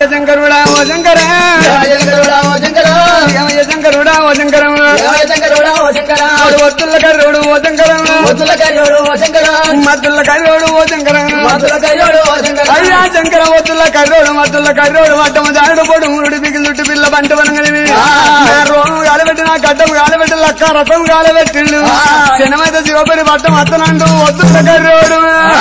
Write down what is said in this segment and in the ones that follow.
శంకరుడా ఓ శంకర యమయ శంకరుడా ఓ శంకరం ఒత్తుల కర్రోడు ఓ శంకరం మద్దుల కర్రోడు ఓ శంకరం అయ్యా శంకర ఒత్తుల కర్రోడు మద్దుల కర్రోడు వట్టము దాడు పొడు మురుడు పిగిలి చుట్టు పిల్ల బంట వనంగలివి రోము గాలబెట్టి నా గడ్డము గాలబెట్టి లక్క రథం గాలబెట్టిండు శనమైతే శివపరి వట్టం అత్తనండు ఒత్తుల కర్రోడు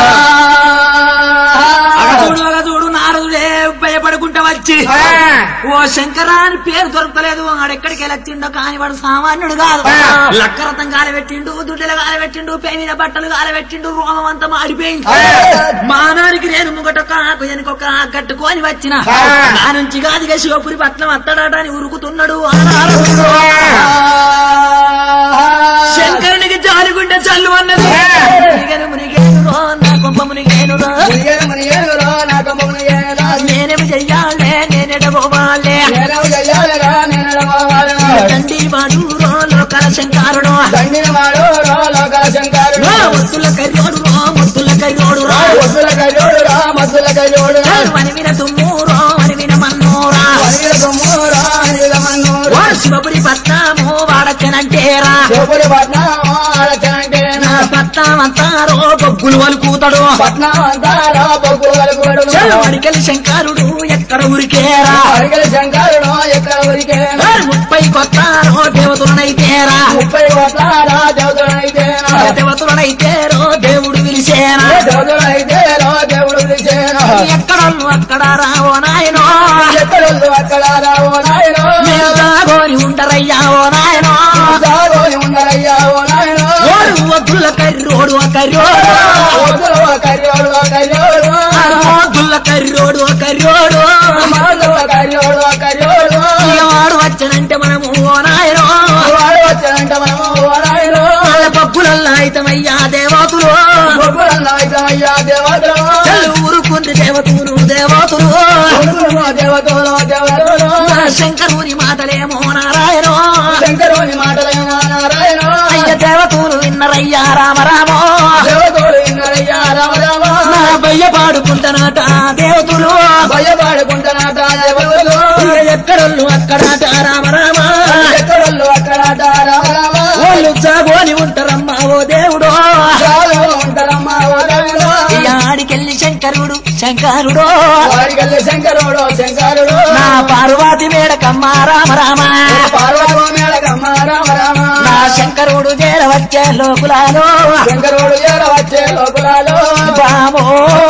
చూడు అలా చూడు నారదుడే భయపడుకుంటా వచ్చి ఓ శంకరా అని పేరు దొరకలేదు వాడెక్కడికి వెళ్ళొచ్చిండో కాని వాడు సామాన్యుడు కాదు లక్కరథం గాలబెట్టిండు దుడ్డలు గాలబెట్టిండు పై మీద బట్టలు గాలబెట్టిండు రోమం అంతా మాడిపోయింది మానానికి నేను ముంగటొక్క ఆకు వెనుకొక్క ఆకు కట్టుకొని వచ్చిన నా నుంచి కాదుగా శివపురి పట్నం అత్తడాట అని ఉరుకుతున్నాడు ఆ నారదుడు. శంకరునికి జాలిగుండె చల్లు అన్నది మునిగేను మునిగేను రో, నా కొంప మునిగేను రో. నేనేమి చెయ్యాలే నేనెడబోవాలే తండ్రి వాడు రో, లోకాల శంకారుడు రో, ముద్దుల కర్యోడు రో, ముద్దుల కర్యోడు రో. వనివిన తుమ్మూరో వనివిన మన్నూరా ఓ శివపురి పట్నము వాడచ్చనంటేరా నా పట్నమంతారో బొగ్గులు వలుకుతాడు వడికలి శంకరుడు ఎక్కడ ఉరికేరా శంకరుడు ఎక్కడ ఊరికే ఓ ముప్పై కొత్తారో దేవతలనైతేరా ముప్పై కోట్ల దేవతలైతేనా దేవతలనైతేరో దేవుడు పిలిచేరా దేవుడైతే దేవుడు పిలిచేనా ఎక్కడోళ్ళు అక్కడ రావో నాయనో ఎక్కడొల్లు అక్కడ రావో నాయనో మీరు దాగోని ఉండరయ్యా ఓ నాయనో దాగోని ఉండరయ్యా ఓ నాయనో ఓడు వద్దుల కర్రోడు ఒక కర్రోడు వద్దులు ఓ కర్యోడు ఓ కర్యోడు వద్దుల కర్రోడు ఒక కర్రోడు మాలు ఓ కర్యోడు ఓ కర్యోడు ఇక వాడు వచ్చనంటే మనము ఓ నాయనో వాడు వచ్చానంట మనము ఓ నాయనో వాళ్ళ పప్పులల్లా అయితమయ్యా దేవతులు గొప్పలన్నా ఇదమయ్యా దేవతలు చెల్లు ఊరుకుంది దేవతులు దేవతులు కొడుకులు దేవతలు దేవతలు నా శంకరుని మాటలేమో నారాయణో శంకరుని మాటలైన నారాయణ అయ్య దేవతులు విన్నరయ్యా రామరామో దేవతలు ఇన్నరయ్యా రామ రామ నా బయ్య పాడుకుంటానట దేవతులు భయపడుకుంటున్నాట దేవతలు ఇక ఎక్కడోళ్ళు అక్కడట రామరామ ఎక్కడొల్లు అక్కడ రామ రామ వాళ్ళు చాగోని ఉంటారమ్మా ఓ దేవుడు చాలు ఉంటారమ్మా ఓ దేవుడు. ఇక ఆడికెళ్ళి శంకరుడు శంకరుడు వాడికెళ్ళి శంకరుడు శంకరుడు నా పార్వతి మేడకమ్మ రామ రామ పార్వతీ మేళకమ్మ రామ రామ నా శంకరుడు చేరవచ్చే లోకులాలో శంకరుడు ఏర వచ్చే లోకులాలో బామో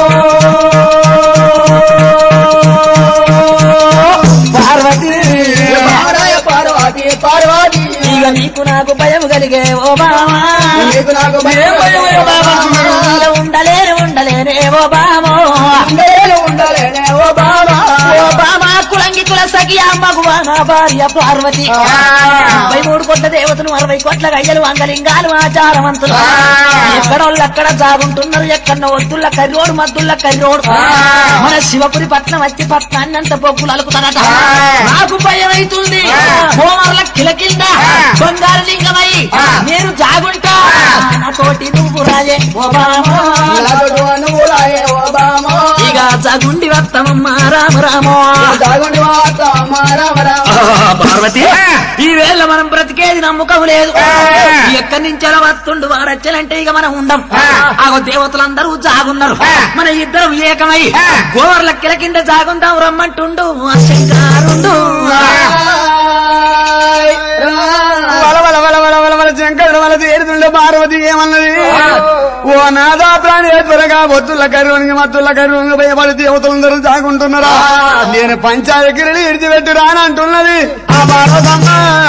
పార్వతి పారాయ పార్వతి పార్వతి ఇక నీకు నాకు భయం కలిగే ఓ బామా నీకు నాకు భయం భయం ఓ బామా, ఉండలేనే ఉండలేనే ఓ బామో ఉండలేను ఉండలేనే ఓ బాబా ఓ బామా కులంగి కుల సఖియా మగువా నా భార్య పార్వతి ముప్పై మూడు కోట్ల దేవతలు అరవై కోట్ల గయ్యలు అంగలింగాలు ఆచారవంతులు ఎక్కడోళ్ళు అక్కడ జాగుంటున్నారు ఎక్కడో వద్దుల కర్రోడు మద్దుల కర్రోడు మన శివపురి పట్నం వచ్చి పట్నాన్ని అంత బొగ్గులు అలుకుతారట నాకు భయం అవుతుంది హోమర్ల కిలకింద బంగారు లింగమై నేను జాగుంటా నాతోటి నువ్వు రాజే ఓ బామా నాతోటి నువ్వు రాయే ఓ బామా ఇక జగుండి వత్తమమ్మ రామ రామో దాగుండి వాత అమ్మ రామ రామ పార్వతి ఈ వేళ మనం బ్రతికేది నమ్మకం లేదు ఎక్కడి నుంచి ఎలా వస్తుండు వారచ్చలంటే ఇక మనం ఉండం ఆగో దేవతలందరూ జాగున్నారు మన ఇద్దరం ఏకమై గోవర్ల కిల కింద జాగుందాం రమ్మంటుండు ఆ శంకరుండు వల వల వల వల వల వల శంకరుడు వల తేరుతుండే పార్వతి ఏమన్నది ఓ నాదా ప్రాణి త్వరగా బొత్తుల కరువునికి మత్తుల కరువునికి భయపడి దేవతలందరూ దాకుంటున్నారా నేను పంచాయకిరిని ఇడిచిపెట్టి రానంటున్నది ఆ పార్వతమ్మ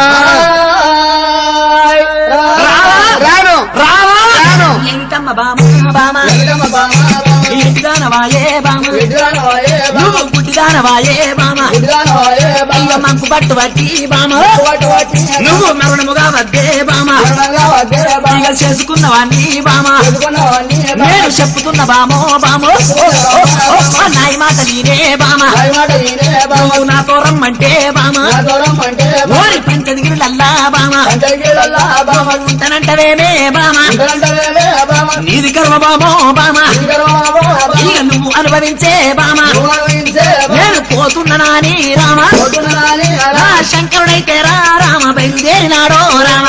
రాను రావా రాను ఎంతమ్మ బామ బామ వెంకటమ్మ బామ ఇంటిదానవాయే బామ విద్రానవాయే బామ నువ్వు గుడ్డిదానవాయే బామ విద్రానవాయే బామ అయ్య మంకు పట్టు పట్టి బామ వాటి వాటి నువ్వు మరణముగా వద్దే బామ మరణంగా వద్దే బామ ఇక చేసుకున్నవాణ్ణి బామ ఎదుకున్నవాణ్ణి బామ నేను చెప్పుతున్న బామో బామో ఓ, ఓ, ఓ, ఓ, నాయి మాట నీనే బామ నాయి మాట నేనే బామ నువ్వు నాతో రమ్మంటే బామ నా దూరం అంటే బామ ఓరి పంచదిగిరిలల్లా బామ అంతగిరల్లా బామ ఉంటానంటవేమే బామ ఇంతలంటవేలే బామ నీది కర్మ బామో బామ ఇక నువ్వు అనుభవించే బామ నేను పోతున్నా అని రామ నా శంకరుడైతే రా రామ బయలుదేరినాడో రామ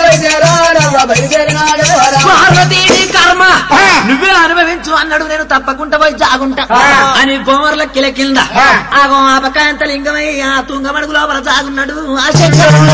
పార్వతీ కర్మ నువ్వే అనుభవించు అన్నాడు నేను తప్పకుండా పోయి జాగుంటా అని బొమ్మర్ల కిల కింద ఆగో ఆ పకాంత లింగమై ఆ తుంగమడుగు లోపల జాగున్నాడు ఆ శంకరుడు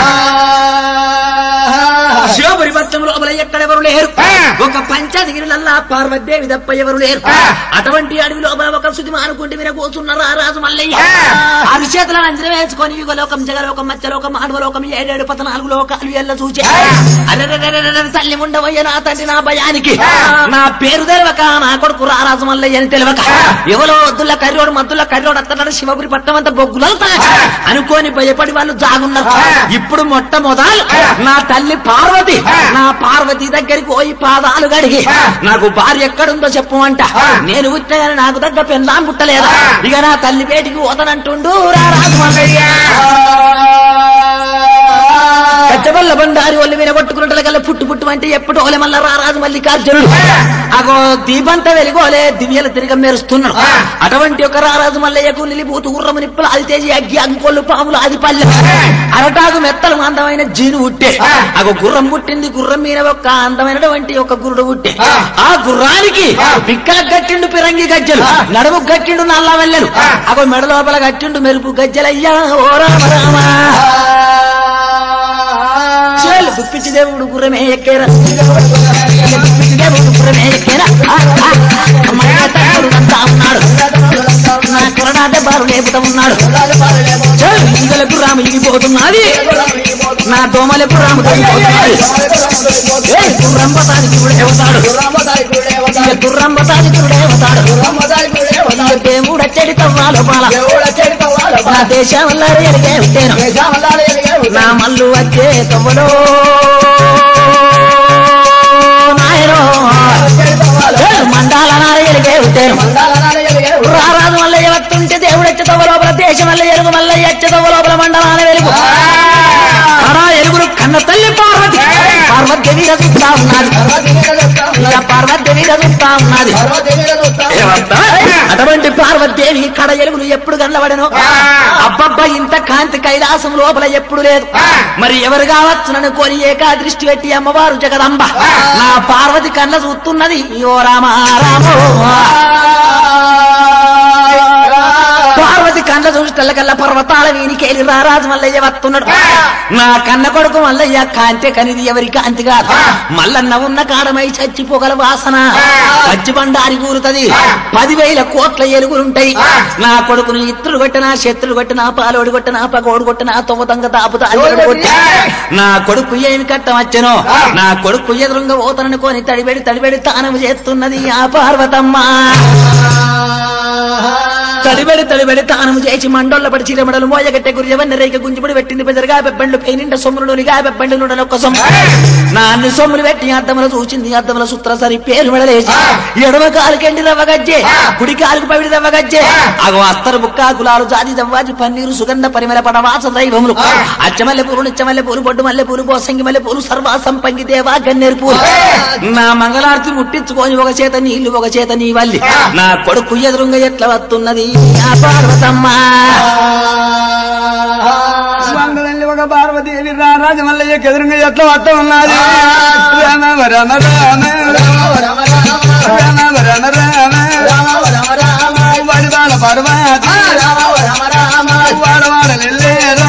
శివపురి పత్రం లోపల ఎక్కడెవరు లేరు ఒక పంచాదిగిరిలల్లా పార్వదేవి తప్ప ఎవరు లేరు అటువంటి అడవి లోపల ఒక శుద్ధి మానుకుంటే మీరు కూర్చున్నారు ఆ రాజు మల్లయ్య ఆరు చేతులను అంజన వేసుకొని యుగలోకం జగలోకం మధ్యలోకం ఆడవలోకం ఏడేడు పద్నాలుగు లోకాలు ఎల్ల చూచే అరెరెరెరెరెరె తల్లి ఉండవయ్య నా తండ్రి నా భయానికి నా పేరు తెలవక నా కొడుకు రారాజు మల్లయ్య అని తెలవక ఎవరో వద్దుల కర్రోడు మద్దుల కర్రోడు అత్తన్నాడు శివపురి పట్టం అంతా బొగ్గులు అనుకోని భయపడి వాళ్ళు జాగున్నారు ఇప్పుడు మొట్టమొదలు నా తల్లి పార్వతి నా పార్వతి దగ్గరికి పోయి పాదాలు గడిగి నాకు భార్య ఎక్కడుందో చెప్పు అంట నేను పుట్టిన నాకు దగ్గర పెన్నాం పుట్టలేదా ఇక నా తల్లి పేటికి పోతానంటుండు రా రాజు మల్లయ్య కచ్చబల్ల బండారి ఒళ్ళు మీద కొట్టుకున్నట్ల కల్లా పుట్టు పుట్టు అంటే ఎప్పుడు ఓలే మల్ల రారాజు మల్లికార్జునుడు అగో దీపంత వెలుగోలే దివ్యలు తిరిగ మెరుస్తున్నాడు అటువంటి ఒక రారాజు మల్లయ్యకు నిలిపోతూ ఉర్రము నిప్పులు అది తేజి అగ్గి అంకోళ్ళు పాములు అది పల్లె అరటాకు మెత్తలు అందమైన జీను ఉట్టే అగో గుర్రం పుట్టింది గుర్రం మీద ఒక అందమైనటువంటి ఒక గురుడు ఉట్టే ఆ గుర్రానికి పిక్కల గట్టిండు పిరంగి గజ్జలు నడుము గట్టిండు నల్ల వెళ్ళలు అగో మెడ లోపల గట్టిండు మెరుపు గజ్జలయ్యా ఓ రామ రామ చేలు గుప్పించి దేవుడు గుర్రమే ఎక్కేరా గుప్పించి దేవుడు గుర్రమే ఎక్కేరా ఆ, ఆ, అమ్మయ్య తమ్ముడు అంతా ఉన్నాడు నా కొరడాట బారు లేపుతా ఉన్నాడు చేలు ఇంగలకు రాము ఇగిపోతున్నది నా దోమలకు రాము తగ్గిపోతున్నది ఏ గుర్రంబతానికి కూడా అవుతాడు ఇక గుర్రంబతానికి కూడా అవుతాడు ఇక దేవుడు అచ్చడి తవ్వాలో పాల నా దేశం వల్ల ఎరిగే ఉంటాను నా మల్లు వచ్చే తవ్వలో నాయనో మండాల నారయ్యలిగే ఉంటాను రారాజు వల్ల ఎవత్తుంటే దేవుడు ఎచ్చ తవ్వ లోపల దేశం వల్ల ఎరుగు వల్ల ఎచ్చ తవ్వ లోపల మండలాన వెలుగు అడా ఎరుగురు కన్న తల్లి పార్వతి పార్వతి చూస్తా ఉన్నది ఇక పార్వతి చూస్తా ఉన్నది ఏమంటా? అటువంటి పార్వతీదేవి కడ ఎలుగులు ఎప్పుడు కనబడను అబ్బబ్బా ఇంత కాంతి కైలాసం లోపల ఎప్పుడు లేదు మరి ఎవరు కావచ్చునని కొని ఏకా దృష్టి పెట్టి అమ్మవారు జగదంబ నా పార్వతి కళ్ళ చూస్తున్నది ఓ రామ రామో పార్వతి కళ్ళ చూసి కల్లా పర్వతాల వీనికేలి రారాజు మల్లయ్య వస్తున్నాడు నా కన్న కొడుకు మల్లయ్య కాంతి కనిది ఎవరి కాంతి కాదు మల్లన్న ఉన్న కాడమై చచ్చిపోగల వాసన పచ్చి బండారి కూరుతది పదివేల కోట్ల ఎలుగులుంటాయి నా కొడుకుని ఇత్రులు కొట్టినా శత్రులు కొట్టినా పాలోడు కొట్టినా పగోడు కొట్టినా తొవ్వతంగ తాపుతా అల్లుడు కొట్టినా. నా కొడుకు ఏమి కట్టవచ్చనో నా కొడుకు ఎదురుగా పోతననుకోని తడిబెడి తడిబెడి తానం చేస్తున్నది ఆ పార్వతమ్మ తడిబెడి తడిబెడి తానము చేసి మండోళ్ళ పడి చీరమడలు మోయగట్టె గురియవన్న రేఖ గుంజిపుడి పెట్టింది పెద్దరుగా పెబ్బండ్లు పైనింట సొమ్ములునిగా పెబ్బండి నుండి ఒక్క సొమ్ము నా అన్ని సొమ్ములు పెట్టి అద్దములు చూసింది అద్దముల సూత్ర సరి పేరు మెడలేసి ఎడమ కాలుకెండి రవ్వగజ్జే కుడి కాలుకు పవిడి రవ్వగజ్జే అగో అస్తరు బుక్క గులాలు జాతి దవ్వాజి పన్నీరు సుగంధ పరిమళ పడవాస దైవములు అచ్చమల్లె పూలు నిచ్చమల్లె పూలు బొడ్డు మల్లె పూలు పోసంగి మల్లె పూలు సర్వా సంపంగి దేవా గన్నేరు పూలు నా మంగళారతి ముట్టించుకొని ఒక చేత నీళ్లు ఒక చేత నీ వల్లి నా కొడుకు ఎదురుంగ ఎట్లా వస్తున్నది ఆ పార్వతమ్మ మంగళల్లి ఒక పార్వతీదేవి రారాజు మల్లయ్య ఎదురుగా ఎట్లా వస్త ఉన్నది రామ రమ రామ రామ రమ రామ వడివాడ పర్వతి వాడవాడ నెల్లేరా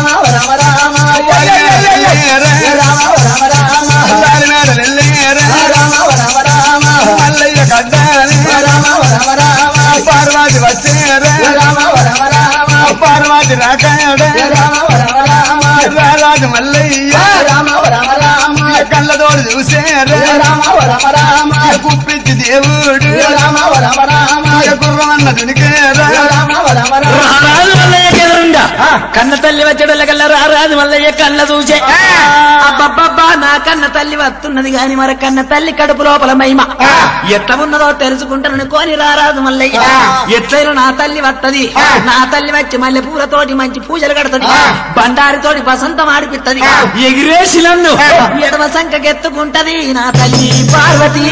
వాడినాడ నెల్లేరా మల్లయ్య కట్టాలి పార్వతి వచ్చేరా పార్వతి రాకాడ రారాజు మల్లయ్య కళ్ళతోడు చూసేరా కుప్పించి దేవుడు గుర్రమన్న దునికేరా రారాజు మల్లయ్య ఎదురుండా కన్న తల్లి వచ్చేటోళ్ళకల్లా రారాదు మల్లయ్య కళ్ళ చూసే అబ్బబ్బబ్బా నా కన్న తల్లి వస్తున్నది గాని మరి కన్న తల్లి కడుపు లోపల మహిమ ఎట్ట ఉన్నదో తెలుసుకుంటానని కోని రారాదు మల్లయ్య ఎట్లయినా నా తల్లి వత్తది నా తల్లి వచ్చి మల్లె పూలతోటి మంచి పూజలు కడతది బండారితోటి వసంతం ఆడిపిత్తది ఎగిరేసి నన్ను ఎడమ సంకెత్తుకుంటది నా తల్లి పార్వతి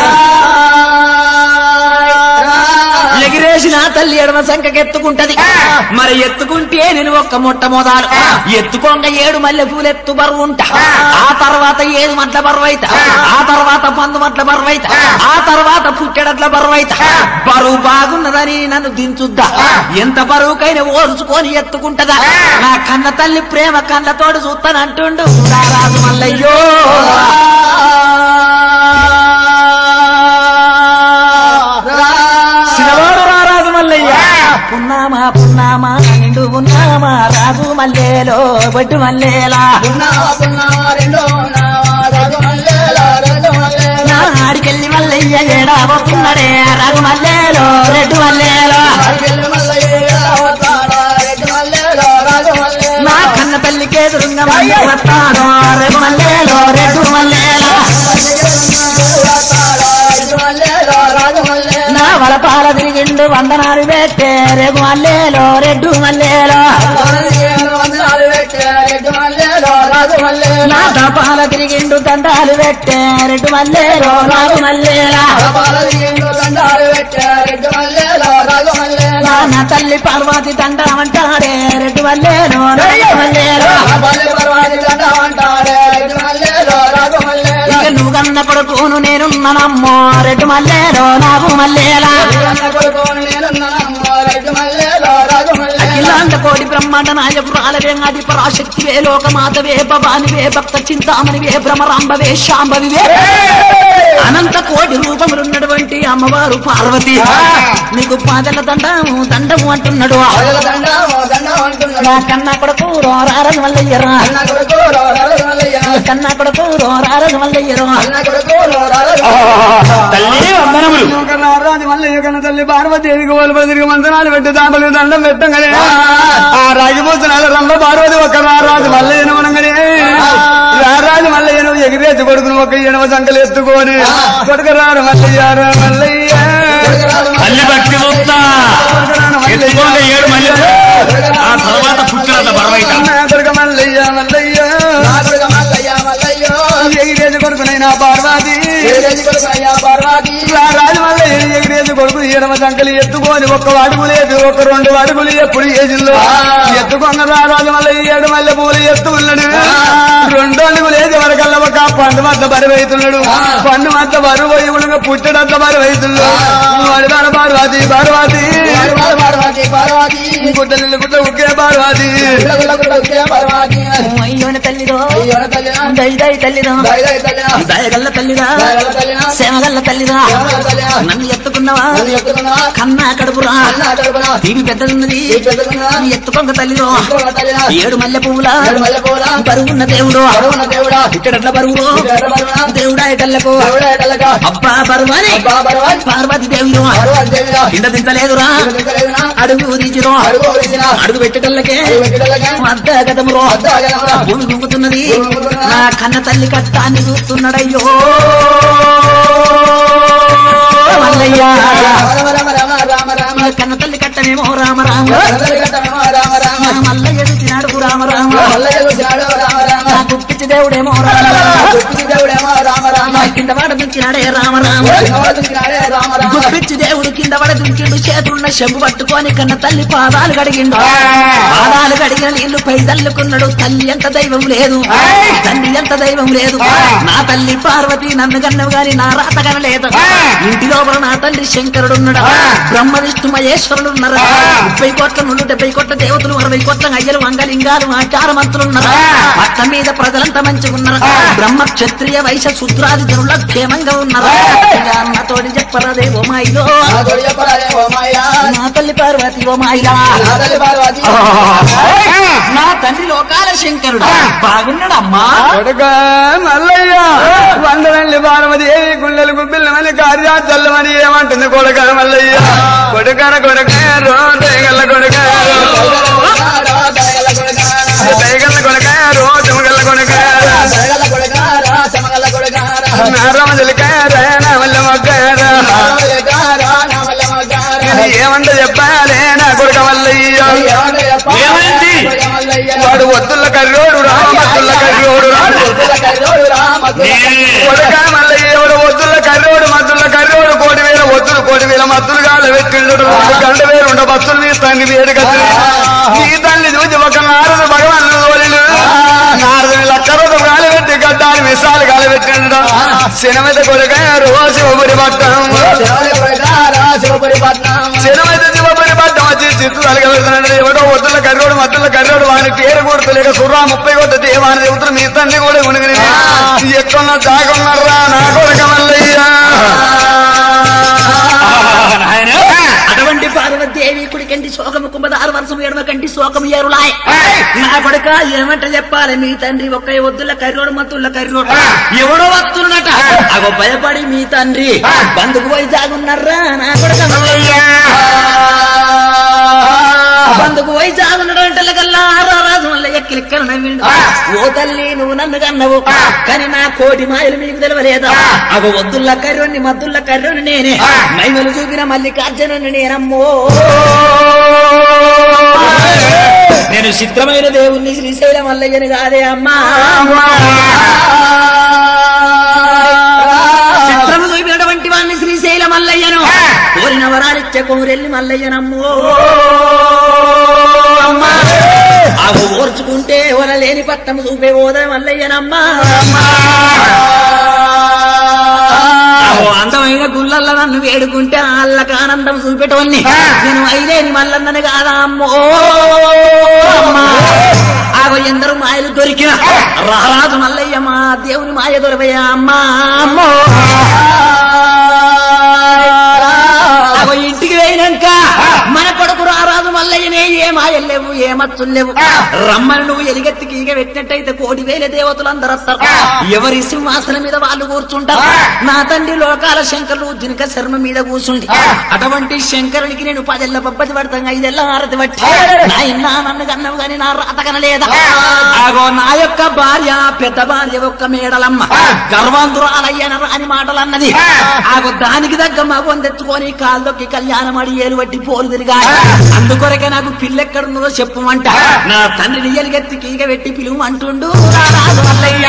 ఎగిరేసి నా తల్లి ఎడమ సంకెత్తుకుంటది మరి ఎత్తుకుంటే నేను ఒక్క మొట్టమొదలు ఎత్తుకోంగ ఏడు మల్లె పూలు ఎత్తు బరువు ఉంటా ఆ తర్వాత ఏడు మట్ల బరువు అయితా ఆ తర్వాత పందు మట్ల బరువు అయితా ఆ తర్వాత పుట్టెడట్ల బరువు అయితా బరువు బాగున్నదని నన్ను దించుద్దా ఎంత బరువుకైనా ఓర్చుకొని ఎత్తుకుంటదా నా కన్న తల్లి ప్రేమ కళ్ళతోడు చూస్తానంటుండు రారాజు మల్లయ్యో శివవాడు రారాజు మల్లయ్య పున్నామా పున్నామా నిండు ఉన్నామా రాజు మల్లేలో బొడ్డు మల్లేలా నా ఆడికెళ్ళి మల్లయ్య ఏడా వస్తున్నాడే రాజు మల్లేలో రెడ్డు మల్లేలో నా కన్న తల్లికి ఎదురుంగ మల్లె వస్తాడు రెడ్డు మల్లేలో రెడ్డు మల్లేలో నా వలపాల తిరిగిండు వందనాలు పెట్టే రేపు మల్లేలో రెడ్డు మల్లేలో నా తపాల తిరిగిండు దండాలు పెట్టే రెడ్డు మల్లేలో రాజు మల్లేలా నా నా తల్లి పార్వతి దండమంటాడే రెడ్డు మల్లేలో రాజు మల్లేలో ఇక నువ్వు కన్న కొడుకును నేనున్నానమ్మో రెడ్డు మల్లేలో నాకు మల్లేలా అఖిలాండ కోడి బ్రహ్మాండ నాయకురాలవే అది పరాశక్తివే లోకమాతవే భవానివే భక్త చింతామణివే భ్రమరాంబవే శాంభవివే అనంత కోటి రూపములున్నటువంటి అమ్మవారు పార్వతి నీకు పాదల దండము దండము అంటున్నాడు నా కన్నా కొడుకు రోరారని మల్లయ్యరా కన్నా కొడుకు రోరారని మల్లయ్యరా తల్లి వందనములు రారాజు మల్లయ్య కన్న తల్లి పార్వతీదేవికి ఓలుపడి తిరిగి మంత్రాలు పెట్టి దాంట్లో దండం పెట్టంగానే ఆ రాగిపోతున్నాల రంభ పార్వతి ఒక్క రారాజు మల్లయ్యను అనగానే రారాజు మల్లయ్యను ఎగిరేసి కొడుకును ఒక ఎడమ సంకలు ఎత్తుకొని కొడుకు రారు మల్లయ్య రా మల్లయ్య తల్లి భక్తి చూస్తా ఎత్తుకోండి ఏడు మళ్ళీ ఆ తర్వాత పుట్టినంత బరవైట నా కొడుకు మల్లయ్య మల్లయ్య ఎగిరేసి కొడుకునైనా పార్వతి రారాజు మల్లయ్య ఎగిరేసి కొడుకు ఎడమ సంకలు ఎత్తుకొని ఒక్క అడుగు లేదు ఒక రెండు అడుగులు ఎప్పుడు ఏజిల్లో ఎత్తుకొన్న రారాజు మల్లయ్య ఏడు మల్లె పూలు ఎత్తు ఉన్నాడు రెండు అడుగులు ఏది వరకల్లా ఒక పండు మధ్య బరువు అవుతున్నాడు పండు మధ్య బరువు అయి ఉండగా పుట్టడంత బరువు అవుతున్నాడు వడిదాన పార్వతి పార్వతి గుడ్డలు గుడ్డ ఉక్కే పార్వతి అయ్యోని తల్లిదో దయ దయ తల్లిదో దయగల్ల తల్లిదా సేమగల్ల తల్లిదా నన్ను ఎత్తుకున్నవా కన్నా కడుపురా తీవి పెద్దదున్నది ఎత్తుకొంగ తల్లిదో ఏడు మల్లె పువ్వులా బరువున్న దేవుడు ఇక్కడట్ల బరువు దేవుడా ఇటల్లకు అబ్బా బరువని పార్వతి దేవుడు కింద దించలేదురా అడుగు తీసిరో అడుగు పెట్టేటల్లకే అద్ద గదమురో భూమి గుంగుతున్నది నా కన్న తల్లి కట్టాన్ని చూస్తున్నాడయ్యో మల్లయ్య నా కన్న తల్లి కట్టమేమో రామ రామ నా మల్లయ్య చూసినాడు రామ రామ నా గుప్పిచ్చి దేవుడేమో రామ రామ నా కింద వాడ దుంచినాడే రామ రామ గుప్పిచ్చి దేవుడు కింద పడ దుంకిండు చేతులున్న చెంబు పట్టుకొని కన్న తల్లి పాదాలు కడిగిండు పాదాలు కడిగిన నీళ్లు పై తల్లుకున్నాడు తల్లి ఎంత దైవం లేదు తల్లి ఎంత దైవం లేదు నా తల్లి పార్వతి నన్ను కన్నవు గాని నా రాత కనలేదు ఇంటి లోపల నా తల్లి శంకరుడు ఉన్నాడు బ్రహ్మ విష్ణు మహేశ్వరుడు ఉన్నారు ముప్పై కోట్ల నుండి డెబ్బై కోట్ల దేవతలు అరవై కోట్ల అయ్యలు అంగలింగాలు ఆచారమంతులు ఉన్నారు పట్ల మీద ప్రజలంతా మంచిగా ఉన్నారు బ్రహ్మ క్షత్రియ వైశ్య శుద్రాది జనుల క్షేమంగా ఉన్నారు ఇక అన్నతోటి చెప్పరాదే ఓ మాయిలో నా తల్లి పార్వతి ఓ మాయిలా నా తండ్రి లోకాల శంకరుడు బాగున్నాడు అమ్మా కొడుక మల్లయ్య వందనండి పార్వదేవి గుండెలు గుబ్బిల్లమని కార్యా చల్లమని ఏమంటుంది కొడుక మల్లయ్య కొడుకన కొడుక రోగల్ల కొడుక నామ తెలికార నా వల్ల మొక్కార ఏమంట చెప్పాలే నా కొడుక మల్లయ్య ఏమైంది? వాడు వద్దుల కర్రోడు రామద్దుల కర్రోడు రాడు నేనే కొడుక మల్లయ్య ఎవడు వద్దుల కర్రోడు మద్దుల కర్రోడు కోటి వేల వద్దులు కోటి వేల మద్దులు గాల పెట్టిండు గంట వేలు ఉండ బస్సులు నీ తండ్రి వేడు కత్తి నీ తల్లి చూసి ఒక నారదు భగవాన్ తోలిడు నారదుని లక్కరోజు గాలి పెట్టి గడ్డాలు మిసాలు గాలి పెట్టిండు సినమైతే కొడుక రోజు ఊరి పట్టం చిన్నమైతే శివపరి పట్టం వచ్చి చిత్తు తలగలుగుతున్నాడు ఎవడో వద్దుల కర్రోడు మద్దుల కర్రోడు వాని పేరు కొడుతు లేక సుర్రా ముప్పై కొట్ట దేవాని దేవతలు మీ తండ్రి కూడా ఉనిగిరి ఎక్కడున్న దాగున్నారా నా కొడుక మల్లయ్యా నాయన అటువంటి పార్వతీదేవి కుడి కంటి శోకము కుంభదారు వర్షం ఎడమ కంటి శోకము ఏరులాయ్ నా కొడుక ఏమంట చెప్పాలి మీ తండ్రి ఒక్క వద్దుల కర్రోడు మత్తుల కర్రోడు ఎవడో వస్తున్నట అగో భయపడి మీ తండ్రి బంధుకు పోయి జాగున్నారా నా కొడుక బంధుకు పోయి జాగున్నాడు కల్లా రాజు వల్ల ఎక్కిలిక్కలు నవ్విండు ఓ తల్లి నువ్వు నన్ను కన్నవు కానీ నా కోటి మాయలు మీకు తెలవలేదా అగో వద్దుల్ల కర్రోని మద్దుల్ల కర్రోని నేనే మైమలు చూపిన మల్లికార్జునుని నేనమ్మో నేను చిత్రమైన దేవుణ్ణి శ్రీశైలం మల్లయ్యని కాదే అమ్మా చిత్రము చూపినటువంటి వాడిని శ్రీశైల మల్లయ్యను కోరిన వరాలిచ్చే కోరెల్లి మల్లయ్యనమ్మో అవి ఓర్చుకుంటే వనలేని పట్టము చూపే ఓదయ మల్లయ్యనమ్మా అగో అందమైన గుళ్ళల్లో నన్ను వేడుకుంటే వాళ్ళకి ఆనందం చూపెట్టవన్ని నేను అయిలేని మల్లన్నని కాదా అమ్మో అమ్మా. ఆగో ఎందరు మాయలు దొరికిన రారాజు మల్లయ్య మా దేవుని మాయ దొరవయ్యా అమ్మా అమ్మో అగో ఇంటికి పోయినాక మన కొడుకు రారాజు మల్లయ్యనే ఏ మాయలు లేవు ఏ మచ్చులు లేవు రమ్మని నువ్వు ఎలిగెత్తికి ఈగ పెట్టినట్టయితే కోటి వేల దేవతలు అందరు వస్తారు ఎవరి సింహాసనం మీద వాళ్ళు కూర్చుంటారు నా తండ్రి లోకాల శంకరులు జినక శర్మ మీద కూర్చుండి అటువంటి శంకరునికి నేను పదెల్ల పబ్బతి పడతాను ఐదెల్ల హారతి పట్టి నా ఇన్నా నన్ను కన్నవు గాని నా రాత కనలేదా ఆగో నా యొక్క భార్య పెద్ద భార్య ఒక్క మేడలమ్మ గర్వాంధురాలయ్యన రాని మాటలు అన్నది ఆగో దానికి దగ్గర మగం తెచ్చుకొని కాళ్ళొక్కి కళ్యాణం అడి ఏలు పట్టి పోలు తిరిగా అందుకొరకే నాకు పిల్లెక్కడున్నదో చెప్పమంట నా తండ్రిని ఎలిగెత్తి కీగ పెట్టి పిలువు అంటుండు రారాజు మల్లయ్య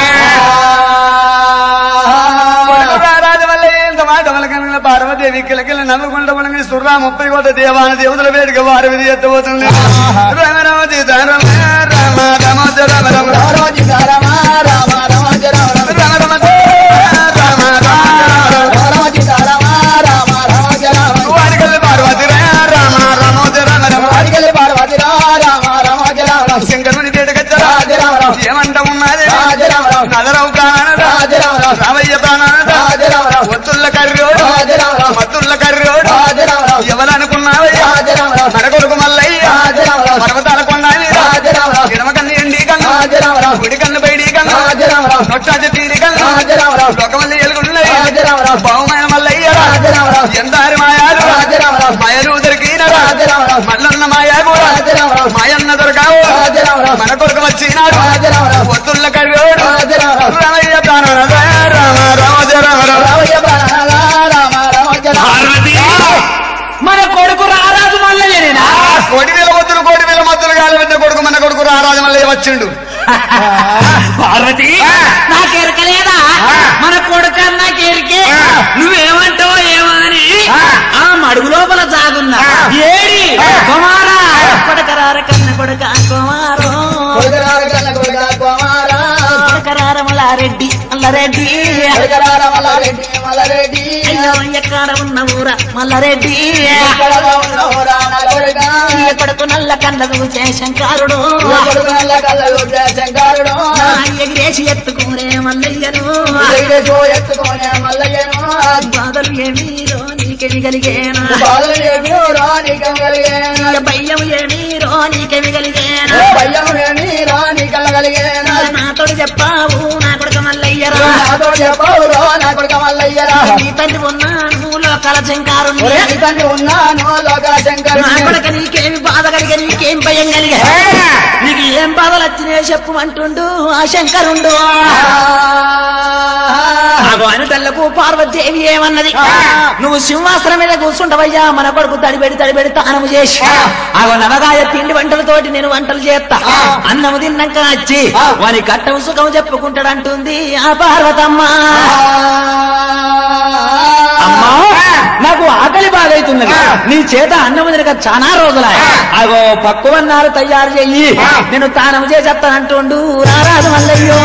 రాజు వల్ల ఎంత మాట వలకన పార్వదేవి కిలకిల నవ్వుకుంట ఉండగా సుర్రా ముప్పై కోట దేవాన దేవతల వేడుక వారి విధి ఎత్తబోతుంది రామ రామ సీత రామ రామ రామ రామ రామ రామ రామ రామ వారికల్లి పార్వతి రామ రామ రామ శంకరుని వేడుకచ్చరా ఏమంట ఉన్నది నదరవు ప్రాణ రామయ్య ప్రాణ ఒత్తుల్ల కర్రోడు మత్తుల్ల కర్రోడు ఎవరనుకున్నావయ్యా మన కొడుకు మల్లయ్య పర్వతాల కొండ ఎడమ కన్ను ఎండి కన్ను గుడి కన్ను బయడి కన్ను నొట్టాచి తీరి కన్ను లోకమల్లి ఎలుగున్నాయి బహుమైన మల్లయ్య ఎందారి మాయాలు మాయలు దొరికినారా మల్లన్న మాయా కూడా మాయన్న దొరకావు మన కొడుకు వచ్చినాడు ఒత్తుల్ల కర్రోడు రామయ్య ప్రాణ రామ రామ రామ పార్వతి మన కొడుకు రారాజు మల్లయ్యనేనా కోటి వేల మద్దులు కోటి వేల మద్దులు కాలి పెట్టిన కొడుకు మన కొడుకు రారాజు మళ్ళీ వచ్చిండు పార్వతి నాకెరకలేదా మన కొడుకు నాకెరికే నువ్వేమంటావో ఏమో అని ఆ మడుగు లోపల జాగున్నా ఏడి కుమారా కొడకరార కన్న కొడుక కుమారో కొడకరార మల్లారెడ్డి మల్లారెడ్డి అయ్యో ఎక్కడ ఉన్న ఊర మల్లారెడ్డి ఈ కొడుకు నల్ల కళ్ళకు శంకారుడు శంకరుడు నా ఎగిరేసి ఎత్తుకునే మల్లయ్యను ఎత్తుకోనే మల్లయ్యను బాధలు ఏమీరో నీకెమి కలిగేనా బాధలు ఏమియో రానికం కలిగేనా భయం ఏమీరో నీకెమి కలిగేనా భయమేమి రానికం కలిగేనా నాతోడు చెప్పావు నా కొడుక మల్లయ్యరా నాతో చెప్పవురో నా కొడుక మల్లయ్యరా నీ తండ్రి ఉన్నాను లోకాల శంకారు ఒరే నీ తండ్రి ఉన్నాను లోకల శంకరు నా కొడుక నీకేమి బాధ కలిగే నీకేం భయం కలిగే నీకు ఏం బాధలు వచ్చినాయో చెప్పమంటుండు ఆ శంకరుండు ఆగో అనటల్లకు పార్వతీదేవి ఏమన్నది నువ్వు సింహాసనం మీద కూర్చుంటవయ్యా మన కొడుకు తడిబెడి తడిబెడి తానము చేసి ఆగో నవగాయ పిండి వంటలతోటి నేను వంటలు చేస్తా అన్నము తిన్నాక వచ్చి వాని కట్టం సుఖం చెప్పుకుంటాడంటుంది ఆ పార్వతమ్మ అమ్మా నాకు ఆకలి బాగైతున్నది నీ చేత అన్నం తినక చాలా రోజులా అగో పక్కువన్నారు తయారు చెయ్యి నేను తానం చేసేస్తానంటుండు రారాజు మల్లయ్యో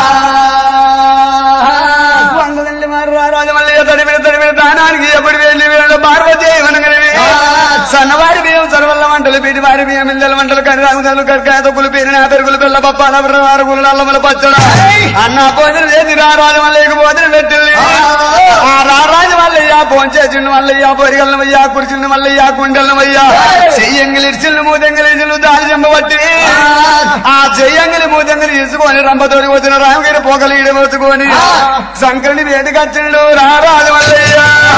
వందనండి మరి రారాజు మళ్ళీ తడిమిన తడిమిన దానానికి ఎప్పుడు వెళ్ళి వీళ్ళు పార్వతి అనగానే సన్నవారి బియ్యం సర్వల్ల వంటలు పీటి వారి బియ్యం ఇళ్ళల వంటలు కరిరాగుదలు కరికాయ తొక్కులు పీరిన పెరుగులు పిల్ల పప్పాల వారుగులు నల్లమల పచ్చడ అన్న భోజనం చేసి రారాజు మళ్ళీ భోజనం పెట్టింది ఆ రారాజు మల్లయ్య ఫోన్ చేసిండు మల్లయ్య పొరిగలను అయ్యా కుర్చీలను మల్లయ్య కుండలను అయ్యా చెయ్యంగిలి ఇడ్చిళ్ళు మూదెంగిలి ఇడ్చిళ్ళు దారి చెంపబట్టి ఆ చెయ్యంగిలి మూదెంగిలి తీసుకొని రంపతోడి వచ్చిన రామగిరి పోకలు ఈడబోతుకొని శంకరుని వేదికచ్చిండు రారాజు మల్లయ్య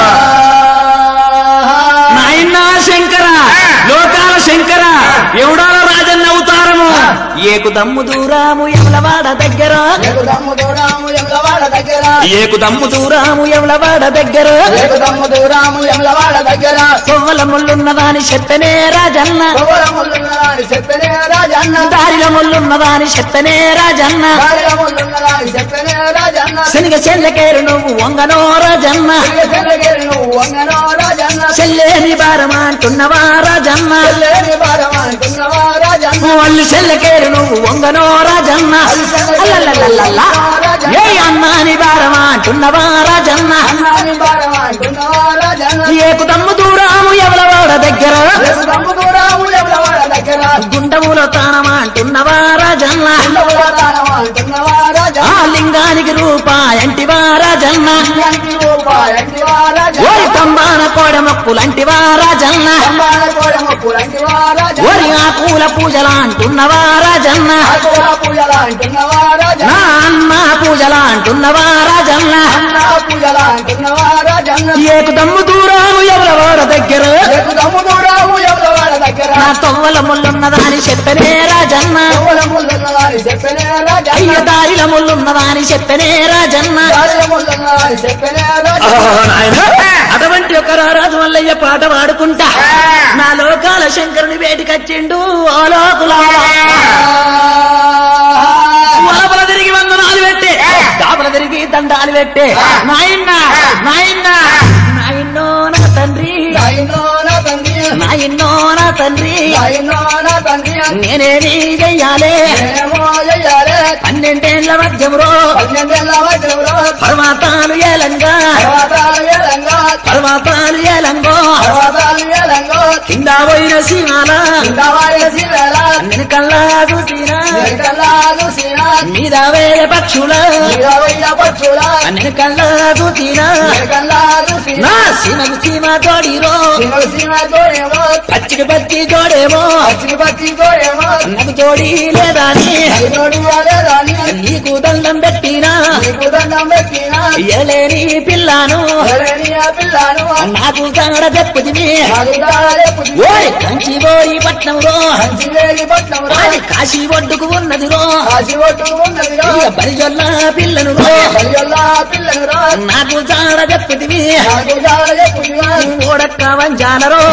నాయనా శంకర లోకాల శంకర ఎవడాల రాజన్న అవతారము ఏకు దమ్ము దూరాము ఎవలవాడ దగ్గర దమ్ము దూరాము ఎమలవాడ దగ్గర ఏకు దమ్ము దూరాము ఎవలవాడ దగ్గర దమ్ము దూరాము ఎమలవాడ దగ్గర కొవ్వల ముళ్ళున్నదాని చెప్పనే రాజన్న ముళ్ళున్నదాని చెప్పనే రాజన్న దారిల ముళ్ళున్నదాని చెప్పనే రాజన్న ముళ్ళున్నదాని చెప్పనే రాజన్న శనిగ చెల్లకేరు నువ్వు వంగనో రాజన్న చెల్లగిరి నువ్వు వంగనో రాజన్న చెల్లేని భారమా అంటున్నవా రాజన్న చెల్లేని భారమానుకున్నవా రాజన్న వాళ్ళు చెల్లకేరు నువ్వు వంగనో రాజన్న అల్లల్లల్లల్లా. ఏ అన్నాని భారమా అంటున్నవా రాజన్న అన్నాని భారమానుకున్నవా రాజన్న ఏకు దమ్ము దూరాము ఎవలవాడ దగ్గర దమ్ము దూరాము ఎమలవాడ దగ్గర గుండములో తానమా అంటున్నవా రాజన్న అంటున్నవా రాజన్న ఆ లింగానికి రూపాయంటివా రాజన్న ఎంటి రూపాయంటివా రాజన్న ఓరి తంబాన కోడ మొక్కులంటివా రాజన్న అంబాల కోడ మొక్కులంటివా రాజన్న ఓరి ఆ పూల పూజలా అంటున్నవా రాజన్న ఆకుల పూజల అంటున్నవా రాజన్న నా అన్న పూజలా అంటున్నవా రాజన్న అన్న పూజల అంటున్నవా రాజన్న ఏకు దమ్ము దూరాము ఎవలవాడ దగ్గర రేపు దమ్ము దూరాము ఎమలవాడ దగ్గర నా తొవ్వల ముళ్ళున్నదాని చెప్పనే రాజన్న ఎవల ముళ్ళున్నదాని చెప్పనే రాజన్న అయ్య దారిల ముళ్ళున్నదాని చెప్పనే రాజన్న దారిల ముళ్ళున్నదాని చెప్పనే రాజన్న అటువంటి ఒక రారాజు మల్లయ్య పాట పాడుకుంటా నా లోకాల శంకరుని వేటికచ్చిండు ఓ లోకులా వలపల తిరిగి వందనాలు పెట్టే దాపల తిరిగి దండాలు పెట్టే నాయన్న నాయన్న నాయన్నో నా తండ్రి నాయనో నా తండ్రి నాయన్నో నా తండ్రి నాయనో నా తండ్రి నేనేమి చెయ్యాలే నేనేమో చెయ్యాలే పన్నెండేళ్ల మధ్యములో పన్నెండేళ్ళ వయసులో పర్వతాలు ఏలంగా పర్వతాలు ఏలంగా పర్వతాలు ఏలంగో పర్వతాలు ఏలంగా కింద పోయిన సీమాల కిందవాయసి వేళ వెనకల్లా చూసినా నీకల్లాగు సీన మీద వేరే పక్షుల నీరవయ్య పక్షుల వెనకల్లా చూసినా నీకల్లాగు సీన నా సీమకు సీమ తోడిరో సింగల్ సీన తోడేమో పచ్చికి పచ్చి జోడేమో పచ్చి పచ్చి తోడేమో నాకు జోడి లేదాని తోడు వాలేదాని నీకు దండం పెట్టినా నీకు దండం పెట్టిన ఎలేని పిల్లను ఎవరేని ఆ పిల్లను నాకు కాడ చెప్పుదివి నాలుగాలే పుట్టి ఓయ్ కంచి పోయి పట్నంలో కంచివేలి పట్నం రా అది కాశీ ఒడ్డుకు ఉన్నదిరో కాశీ ఒట్టు ఉన్నదిరా ఇక బరిజొల్ల పిల్లను రో. బలియల్లా పిల్లను రా నాకు జాడ చెప్పుదివి నాకు జాడలే పుట్టిన ఓడక్క వంజాలరో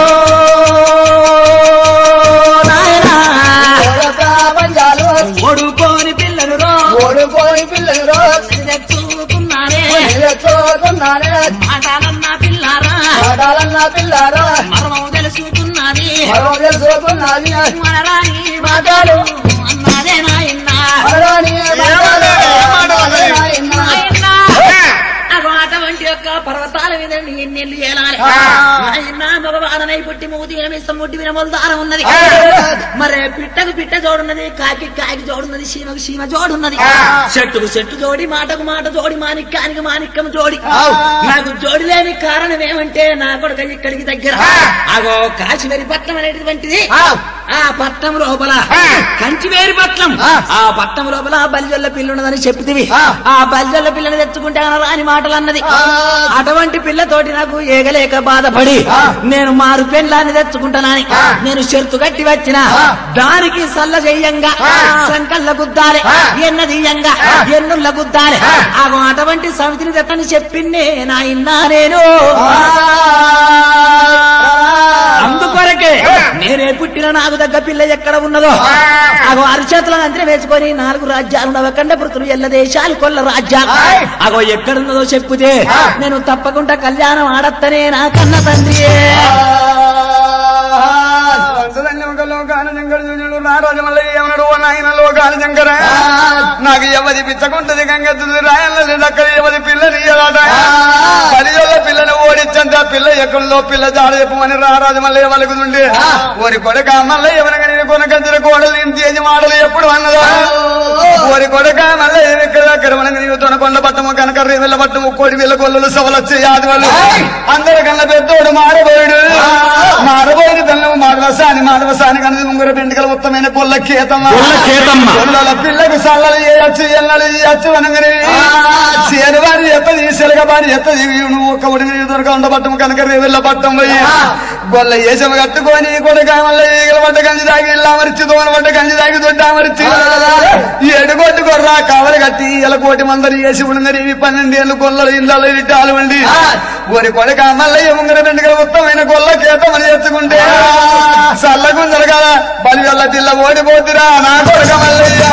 నాయనా పంజాలు ఓడుకోని పిల్లను రో ఓడిపోయి పిల్లను రా తెచ్చుకున్నారే చూస్తున్నానే మాటాలన్న పిల్లారా ఆడాలన్న పిల్లారా మర్మం తెలుసుకున్నది మరో తెలుసుకున్నది మనరాని మాటలు అన్నదే నాయన్నా మరణి మాటలే మాటలే నాయనా. నాయనా అగో అటువంటి యొక్క పర్వతాల మీద ఎన్నెల్లు ఏలాలి నాయనా మగవాడనై పుట్టి మూతి ఏమిస్తాం ముట్టి వినమోలు దారం ఉన్నది మరే పిట్టకు పిట్ట జోడున్నది కాకి కాకి జోడున్నది సీమకు సీమ జోడున్నది చెట్టుకు చెట్టు జోడి మాటకు మాట జోడి మాణిక్యానికి మాణిక్యం జోడి నాకు జోడి లేని కారణం ఏమంటే నా కొడుక ఇక్కడికి దగ్గర అగో కాశీవరి పట్నం అనేటువంటిది ఆ పట్నం లోపల కంచివేరి పట్నం ఆ పట్నం లోపల బలిజొల్ల పిల్లున్నదని చెప్తివి ఆ బలిజొల్ల పిల్లని తెచ్చుకుంటే రాని మాటలు అన్నది అటువంటి పిల్లతోటి నాకు ఏగలేక లేక బాధపడి నేను మారు పెండ్లాన్ని తెచ్చుకుంటానని నేను షరతు కట్టి వచ్చిన దానికి సల్ల చెయ్యంగా సంకల్ల గుద్దాలి ఎన్న తీయంగా ఎన్నుల్ల గుద్దాలి ఆగో అటువంటి సమితిని తెట్టని చెప్పిందే నా ఇన్నా నేను అందుకొరకే నేనే పుట్టిన నాకు దగ్గ పిల్ల ఎక్కడ ఉన్నదో అగో అరిచేతులను అంతరం వేసుకొని నాలుగు రాజ్యాలు నవకండ పృతులు ఎల్ల దేశాలు కొల్ల రాజ్యాలు అగో ఎక్కడున్నదో చెప్పుతే నేను తప్పకుండా కళ్యాణం ఆడత్తనే నా కన్న తండ్రి నాకు ఎవరి పిచ్చకుంటది గంగెత్తుది రాయన్నది అక్కడ ఎవరి పిల్లని పదివేల పిల్లని ఓడించండి ఆ పిల్ల ఎక్కడో పిల్ల జాడ చెప్పమని రారాజు మళ్ళీ వలుకుతుండే ఓరి కొడక మళ్ళీ ఎవరిగా నేను కొనకంచిన కోడలు నేను తేజి మాడలు ఎప్పుడు అన్నదా ఓరి కొడక మళ్ళీ ఎక్కడ అక్కడ మనకి నీవు తొనకొండ పట్టము కనుక రేవెళ్ళ పట్టము కోడి వీళ్ళ గొల్లలు సవలొచ్చే యాది వాళ్ళు అందరికన్నా పెద్దోడు మారబోయుడు మారబోయుడు పిల్లలు మాడవసాని మాడవసాని కన్నది ముంగర బెండికల ఉత్తమైన పొల్ల కేతమ్మ పొల్ల కేతమ్మ. పొల్లల పిల్లకు సల్లలు చేయొచ్చు ఎన్నలు చేయొచ్చు అనగానే చేను వారి ఎత్తది సెలగ వారి ఎత్తది నువ్వు ఒక ఉడిమి దొరక ఉండబట్టం కనుక రేవెళ్ళ పట్టం పోయి గొల్ల ఏసమ కట్టుకొని కొడుక మళ్ళీ ఈగల పడ్డ గంజి దాగి ఇల్లు అమర్చి దోన పడ్డ గంజి దాగి దొడ్డ అమర్చి ఏడు కొట్టు కొర్రా కవలు కట్టి ఇలా కోటి మందరి వేసి ఉండని పన్నెండు ఏళ్ళు గొల్లలు ఇళ్ళలో ఇట్టాలు ఉండి ఓరి కొడుక మళ్ళీ ముంగర బెండికల ఉత్తమైన గొల్ల కేతమని ఎత్తుకుంటే చల్లకు జరగాల బలి వల్ల పిల్ల ఓడిపోతురా నా కొడుక మల్లయ్య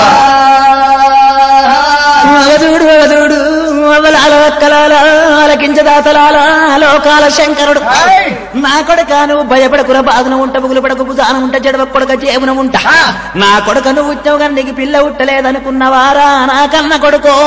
అవధుడు అవధుడు అవలాల వక్కలాల ఆలకించదాతలాల లోకాల శంకరుడు నా కొడుక నువ్వు భయపడకుర బాధన ఉంట బుగులు పడకు బుధానం ఉంట చెడవ కొడక చేవున ఉంట నా కొడుక నువ్వు ఉద్యోగం కానీ నీకు పిల్ల ఉట్టలేదనుకున్నవారా నా కన్న కొడుకో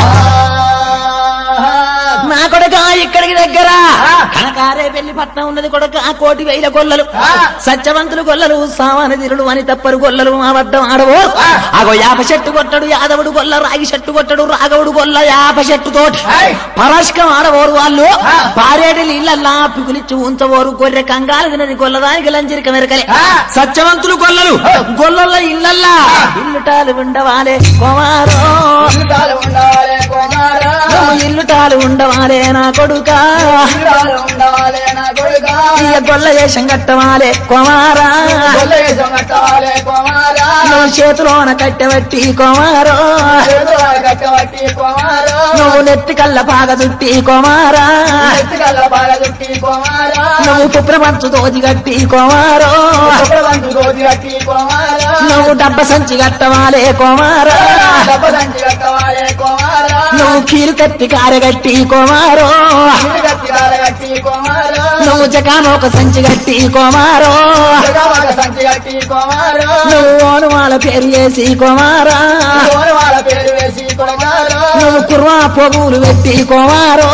నా కొడుక ఇక్కడికి దగ్గర కనకారే పెళ్లి పట్నం ఉన్నది కొడుక కోటి వేల గొల్లలు సత్యవంతులు గొల్లలు సామానధీరులు అని తప్పరు గొల్లలు అబద్ధం ఆడవో అగో యాప చెట్టు కొట్టడు యాదవుడు గొల్ల రాగి చెట్టు కొట్టడు రాఘవుడు గొల్ల యాప చెట్టు తోటి పరస్కం ఆడవోరు వాళ్ళు పారేటి నీళ్ళల్లా పిగులిచ్చి ఉంచవోరు గొర్రె కంగాలు తినని గొల్లదానికి లంజరిక మెరకలే సత్యవంతులు గొల్లలు గొల్లల ఇళ్ళల్లా ఇల్లుటాలు ఉండవాలే కుమారో జీవితాలు ఉండాలి కుమారా నువ్వు ఇల్లుటాలు ఉండవాలే నా కొడుకా జీవితాలు ఉండాలి నా కొడుకా ఇక గొల్ల వేషం కట్టవాలే కుమారా కొల్లేశం కట్టాలి కుమారా నువ్వు చేతిలోన కట్టెబట్టి కుమారో చేతుల కట్టబట్టి కుమారా నువ్వు నెత్తి కళ్ళ పాగ చుట్టి కుమారా ఎత్తుకల్ల బాల చుట్టి కుమారా నువ్వు కుప్రపంచు దోది కట్టి కుమారో కుప్పవంతు రోజు కట్టి కుమారా నువ్వు డబ్బ సంచి కట్టవాలే కుమారా డబ్బ సంచి కట్టవాలి కుమారా నువ్వు కీలు కత్తి కారగట్టి కుమారో ఇల్లు కట్టి కాల కట్టి కుమారా నువ్వు జకానోక సంచి కట్టి కుమారో జగమాత సంచి కట్టి కుమారా నువ్వు ఓనుమాల పేరు చేసి కుమారా కోరి వాళ్ళ పేరు వేసి కొడగారు నువ్వు కుర్వా పొగులు పెట్టి కుమారో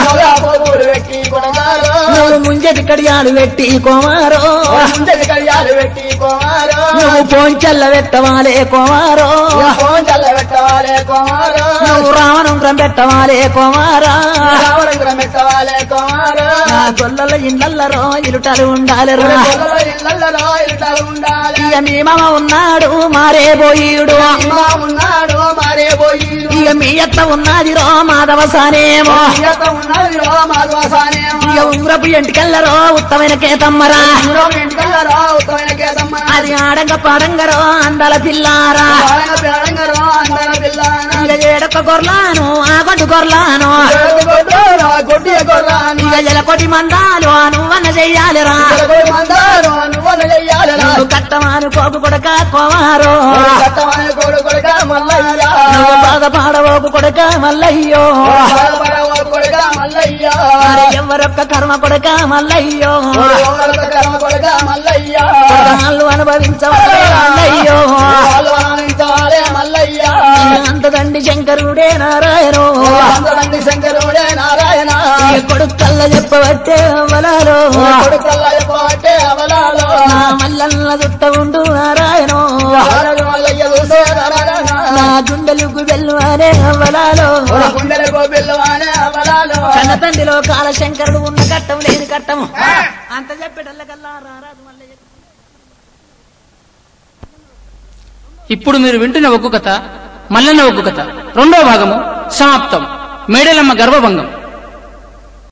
పోగులు పెట్టి కొడగారు నువ్వు ముంజటి కడియాలు పెట్టి కుమారో ముందరి కడియాలు పెట్టి కుమారు నువ్వు పోంచెల్ల పెట్టవాలే కుమారో ఫోన్ చల్ల పెట్టవాలే కుమారు నువ్వు రావణం పెట్టవాలే కుమారా రావడం పెట్టవాలే కుమారు నా గొల్లల ఇళ్ళల్లో ఇరుటలు ఉండాలి రా ఇళ్ళల్లో ఇరుటలు ఉండాలి ఇక మీ మామ ఉన్నాడు మారే పోయిడు ఇమా ఉన్నాడు మారే పోయి ఇక మీ అత్త ఉన్నది రో మాధవ సానేమో ఈయత ఉన్నది రో మాధవసానేమో ఇక ఉంగరపు ఎంటికల్లరో ఉత్తమైన కేతమ్మరా ఇంటికల్లరా ఉత్తమైన కేదమ్మ అది ఆడంగ పాడంగరో అందాల పిల్లారా బాలన పేడంగరో అందర పిల్లాన ఇక ఏడొక్క గొర్లాను ఆ గొడ్డు గొర్లాను గొడ్డి గొర్రాను ఇక ఎలకొటి మందాలు నువ్వన్న చెయ్యాలిరా మందారు నువ్వు చెయ్యాలి నువ్వు కట్టమాను కోపు కొడక కోమారో కట్టమని కొడుకొడుగా మల్లయ్య నువ్వు బాధపాడవోకు కొడక మల్లయ్యో బాధపడవ కొడుగా మల్లయ్య మరి ఎవరొక్క కర్మ కొడక మల్లయ్యో ఎవరితో కర్మ కొడుగా మల్లయ్య కొడగాళ్ళు అనుభవించవాలే మల్లయ్యో వాళ్ళు ఆనందించాలే మల్లయ్య అంత దండి శంకరుడే నారాయణో అందరండి శంకరుడే నారాయణ ఈ కొడుకల్ల చెప్పబట్టే అవలాలో కొడుకల్ల చెప్పబట్టే అవలాలో నా మల్లన్న చుట్ట ఉండు నారాయణో వారడు మల్లయ్య చూసే నారాయణ నా గుండెలకు వెల్లువానే అవలాలో గుండెలకు బిల్లువానే అవలాలో కన్న తండ్రిలో కాల శంకరుడు ఉన్న కట్టం లేని కట్టము అంత చెప్పేటల్లకల్లా రారాజు మల్లయ్య ఇప్పుడు మీరు వింటున్న ఒక్కు కథ మల్లన్న ఒక్కు కథ రెండో భాగము సమాప్తం మేడలమ్మ గర్భభంగం